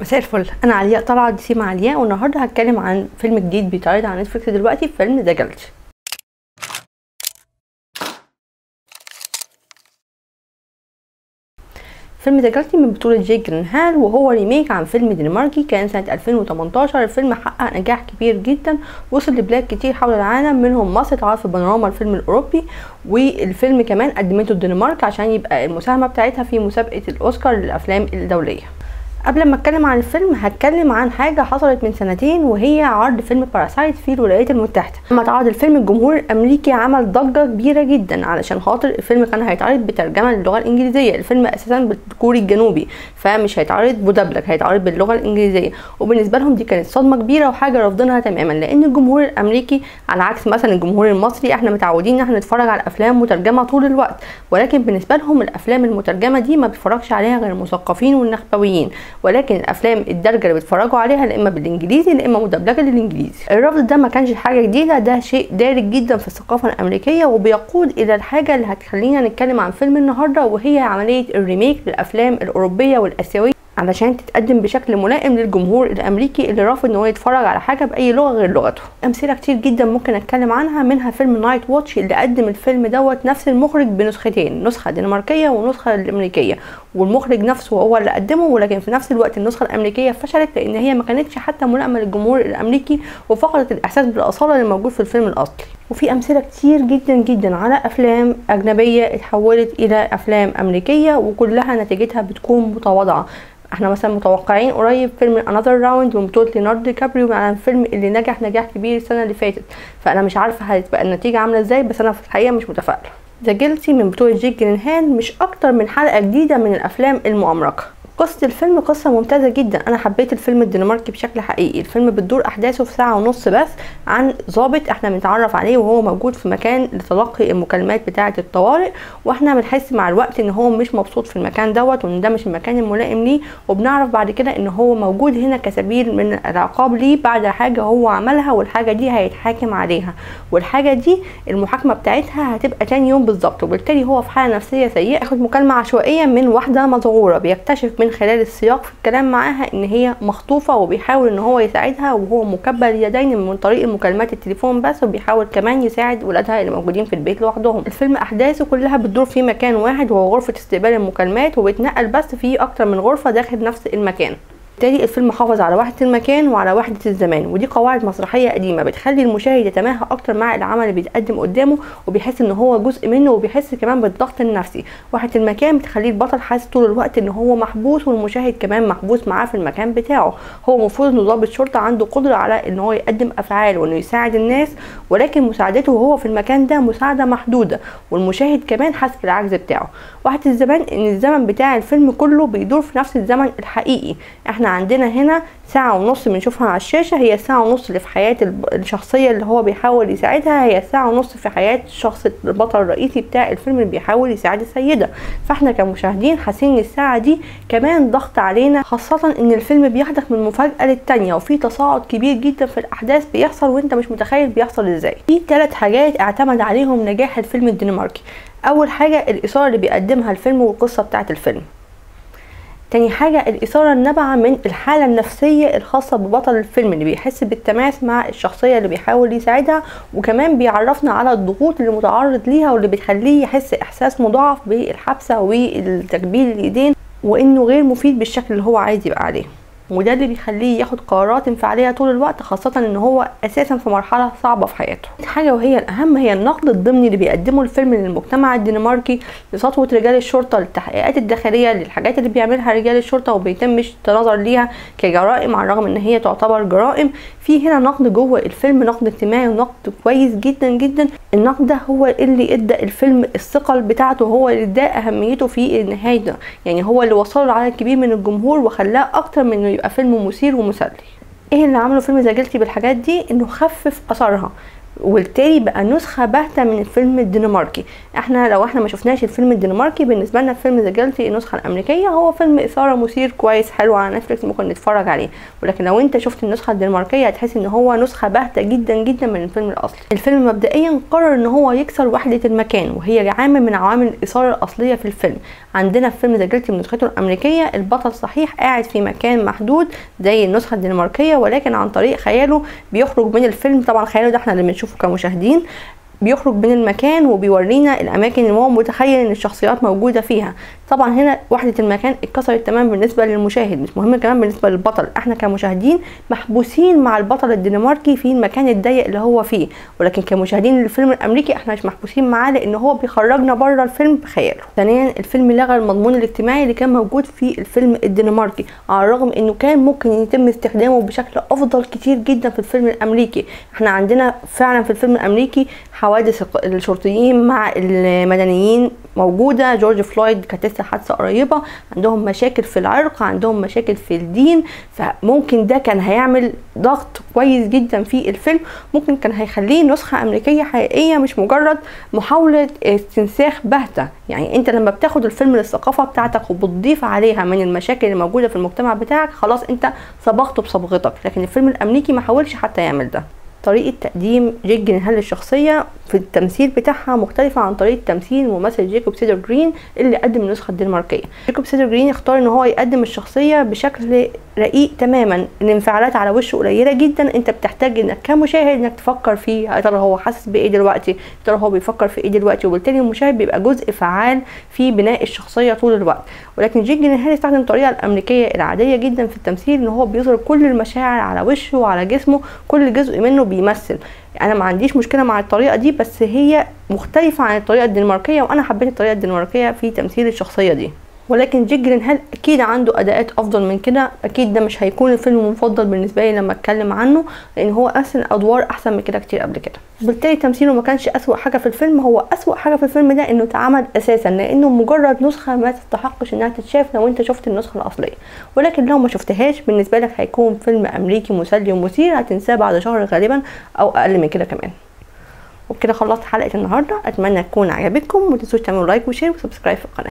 مساء الفل انا علياء طلعت دي مع علياء والنهارده هتكلم عن فيلم جديد بيتعرض على نتفليكس دلوقتي فيلم ذا جلج فيلم ذا جالتي من بطولة جيك جرينهال وهو ريميك عن فيلم دنماركي كان سنة 2018 الفيلم حقق نجاح كبير جدا وصل لبلاد كتير حول العالم منهم مصر اتعرض في بانوراما الفيلم الأوروبي والفيلم كمان قدمته الدنمارك عشان يبقى المساهمة بتاعتها في مسابقة الأوسكار للأفلام الدولية قبل ما اتكلم عن الفيلم هتكلم عن حاجة حصلت من سنتين وهي عرض فيلم باراسايت في الولايات المتحدة لما اتعرض الفيلم الجمهور الامريكي عمل ضجة كبيرة جدا علشان خاطر الفيلم كان هيتعرض بترجمة للغة الانجليزية الفيلم اساسا بالكوري الجنوبي فمش هيتعرض مدبلج هيتعرض باللغة الانجليزية وبالنسبة لهم دي كانت صدمة كبيرة وحاجة رافضينها تماما لان الجمهور الامريكي على عكس مثلا الجمهور المصري احنا متعودين ان احنا نتفرج على افلام مترجمة طول الوقت ولكن بالنسبة لهم الافلام المترجمة دي ما بيتفرجش عليها غير المثقفين والنخبويين ولكن الافلام الدارجه اللي بيتفرجوا عليها لا اما بالانجليزي لا اما مدبلجه للانجليزي الرفض ده ما كانش حاجه جديده ده شيء دارج جدا في الثقافه الامريكيه وبيقود الى الحاجه اللي هتخلينا نتكلم عن فيلم النهارده وهي عمليه الريميك للافلام الاوروبيه والاسيويه علشان تتقدم بشكل ملائم للجمهور الامريكي اللي رافض ان هو يتفرج على حاجه باي لغه غير لغته امثله كتير جدا ممكن اتكلم عنها منها فيلم نايت واتش اللي قدم الفيلم دوت نفس المخرج بنسختين نسخه دنماركيه ونسخه الامريكيه والمخرج نفسه هو اللي قدمه ولكن في نفس الوقت النسخه الامريكيه فشلت لان هي ما كانتش حتى ملائمه للجمهور الامريكي وفقدت الاحساس بالاصاله اللي موجود في الفيلم الاصلي وفي امثله كتير جدا جدا على افلام اجنبيه اتحولت الى افلام امريكيه وكلها نتيجتها بتكون متواضعه احنا مثلا متوقعين قريب فيلم انذر راوند من بطوله ليوناردو دي كابريو عن الفيلم اللي نجح نجاح كبير السنه اللي فاتت فانا مش عارفه هتبقى النتيجه عامله ازاي بس انا في الحقيقه مش متفائله ذا جيلتي من بطوله جيك جرينهال مش اكتر من حلقه جديده من الافلام المؤامركه قصة الفيلم قصة ممتازة جدا أنا حبيت الفيلم الدنماركي بشكل حقيقي الفيلم بتدور أحداثه في ساعة ونص بس عن ضابط احنا بنتعرف عليه وهو موجود في مكان لتلقي المكالمات بتاعة الطوارئ واحنا بنحس مع الوقت ان هو مش مبسوط في المكان دوت وان ده مش المكان الملائم ليه وبنعرف بعد كده ان هو موجود هنا كسبيل من العقاب ليه بعد حاجة هو عملها والحاجة دي هيتحاكم عليها والحاجة دي المحاكمة بتاعتها هتبقى تاني يوم بالظبط وبالتالي هو في حالة نفسية سيئة ياخد مكالمة عشوائية من واحدة مذعورة بيكتشف من خلال السياق في الكلام معاها ان هي مخطوفة وبيحاول ان هو يساعدها وهو مكبل اليدين من طريق المكالمات التليفون بس وبيحاول كمان يساعد ولادها اللي موجودين في البيت لوحدهم الفيلم احداثه كلها بتدور في مكان واحد وهو غرفة استقبال المكالمات وبيتنقل بس في اكتر من غرفة داخل نفس المكان بالتالي الفيلم حافظ على وحدة المكان وعلى وحدة الزمان ودي قواعد مسرحية قديمة بتخلي المشاهد يتماهى أكتر مع العمل اللي بيتقدم قدامه وبيحس إن هو جزء منه وبيحس كمان بالضغط النفسي وحدة المكان بتخليه البطل حاسس طول الوقت إن هو محبوس والمشاهد كمان محبوس معاه في المكان بتاعه هو المفروض إنه ضابط شرطة عنده قدرة على إن هو يقدم أفعال وإنه يساعد الناس ولكن مساعدته وهو في المكان ده مساعدة محدودة والمشاهد كمان حاسس بالعجز بتاعه وحدة الزمان إن الزمن بتاع الفيلم كله بيدور في نفس الزمن الحقيقي احنا عندنا هنا ساعة ونص بنشوفها على الشاشة هي الساعة ونص اللي في حياة الشخصية اللي هو بيحاول يساعدها هي الساعة ونص في حياة الشخص البطل الرئيسي بتاع الفيلم اللي بيحاول يساعد السيدة فاحنا كمشاهدين حاسين ان الساعة دي كمان ضغط علينا خاصة ان الفيلم بياخدك من مفاجأة للتانية وفي تصاعد كبير جدا في الأحداث بيحصل وانت مش متخيل بيحصل ازاي في ثلاث حاجات اعتمد عليهم نجاح الفيلم الدنماركي أول حاجة الإثارة اللي بيقدمها الفيلم والقصة بتاعة الفيلم تاني حاجة الإثارة النابعة من الحالة النفسية الخاصة ببطل الفيلم اللي بيحس بالتماس مع الشخصية اللي بيحاول يساعدها وكمان بيعرفنا على الضغوط اللي متعرض ليها واللي بتخليه يحس إحساس مضاعف بالحبسة والتكبيل الإيدين وإنه غير مفيد بالشكل اللي هو عايز يبقى عليه وده اللي بيخليه ياخد قرارات انفعاليه طول الوقت خاصه ان هو اساسا في مرحله صعبه في حياته حاجه وهي الاهم هي النقد الضمني اللي بيقدمه الفيلم للمجتمع الدنماركي لسطوه رجال الشرطه للتحقيقات الداخليه للحاجات اللي بيعملها رجال الشرطه وبيتمش النظر ليها كجرائم على الرغم ان هي تعتبر جرائم في هنا نقد جوه الفيلم نقد اجتماعي ونقد كويس جدا جدا النقد ده هو اللي ادى الفيلم الثقل بتاعته هو اللي ادى اهميته في النهايه ده يعني هو اللي وصله لعدد كبير من الجمهور وخلاه اكتر من انه يبقى فيلم مثير ومسلي ايه اللي عمله فيلم ذا جيلتي بالحاجات دي انه خفف اثرها وبالتالي بقى نسخة باهتة من الفيلم الدنماركي احنا لو احنا ما شفناش الفيلم الدنماركي بالنسبة لنا فيلم ذا جالتي النسخة الامريكية هو فيلم اثارة مثير كويس حلو على نتفليكس ممكن نتفرج عليه ولكن لو انت شفت النسخة الدنماركية هتحس ان هو نسخة باهتة جدا جدا من الفيلم الاصلي الفيلم مبدئيا قرر ان هو يكسر وحدة المكان وهي عامل من عوامل الاثارة الاصلية في الفيلم عندنا في فيلم ذا جالتي من نسخته الامريكية البطل صحيح قاعد في مكان محدود زي النسخة الدنماركية ولكن عن طريق خياله بيخرج من الفيلم طبعا خياله ده احنا اللي بنشوفه كمشاهدين بيخرج من المكان وبيورينا الاماكن اللي هو متخيل ان الشخصيات موجوده فيها طبعا هنا وحده المكان اتكسرت تمام بالنسبه للمشاهد مش مهم كمان بالنسبه للبطل احنا كمشاهدين محبوسين مع البطل الدنماركي في المكان الضيق اللي هو فيه ولكن كمشاهدين للفيلم الامريكي احنا مش محبوسين معاه لان هو بيخرجنا بره الفيلم بخياله ثانيا الفيلم لغى المضمون الاجتماعي اللي كان موجود في الفيلم الدنماركي على الرغم انه كان ممكن يتم استخدامه بشكل افضل كتير جدا في الفيلم الامريكي احنا عندنا فعلا في الفيلم الامريكي حوادث الشرطيين مع المدنيين موجودة جورج فلويد كانت لسه حادثة قريبة عندهم مشاكل في العرق عندهم مشاكل في الدين فممكن ده كان هيعمل ضغط كويس جدا في الفيلم ممكن كان هيخليه نسخة أمريكية حقيقية مش مجرد محاولة استنساخ باهتة يعني انت لما بتاخد الفيلم للثقافة بتاعتك وبتضيف عليها من المشاكل اللي موجودة في المجتمع بتاعك خلاص انت صبغته بصبغتك لكن الفيلم الأمريكي ما حاولش حتى يعمل ده طريقة تقديم جيك جينهال للشخصية في التمثيل بتاعها مختلفة عن طريقة تمثيل الممثل جيكوب سيدر جرين اللي قدم النسخة الدنماركية جيكوب سيدر جرين اختار ان هو يقدم الشخصية بشكل رقيق تماما الانفعالات على وشه قليلة جدا انت بتحتاج انك كمشاهد انك تفكر فيه يا ترى هو حاسس بايه دلوقتي يا ترى هو بيفكر في ايه دلوقتي وبالتالي المشاهد بيبقى جزء فعال في بناء الشخصية طول الوقت ولكن جيك جينهال استخدم الطريقة الامريكية العادية جدا في التمثيل ان هو بيظهر كل المشاعر على وشه وعلى جسمه كل جزء منه بيمثل انا ما عنديش مشكله مع الطريقه دي بس هي مختلفه عن الطريقه الدنماركيه وانا حبيت الطريقه الدنماركيه في تمثيل الشخصيه دي ولكن جيك جرينهال اكيد عنده اداءات افضل من كده اكيد ده مش هيكون الفيلم المفضل بالنسبه لي لما اتكلم عنه لان هو مثل ادوار احسن من كده كتير قبل كده بالتالي تمثيله ما كانش اسوأ حاجه في الفيلم هو اسوأ حاجه في الفيلم ده انه اتعمل اساسا لانه مجرد نسخه ما تستحقش انها تتشاف لو انت شفت النسخه الاصليه ولكن لو ما شفتهاش بالنسبه لك هيكون فيلم امريكي مسلي ومثير هتنساه بعد شهر غالبا او اقل من كده كمان وبكده خلصت حلقه النهارده اتمنى تكون عجبتكم ومتنسوش تعملوا لايك وشير وسبسكرايب في القناه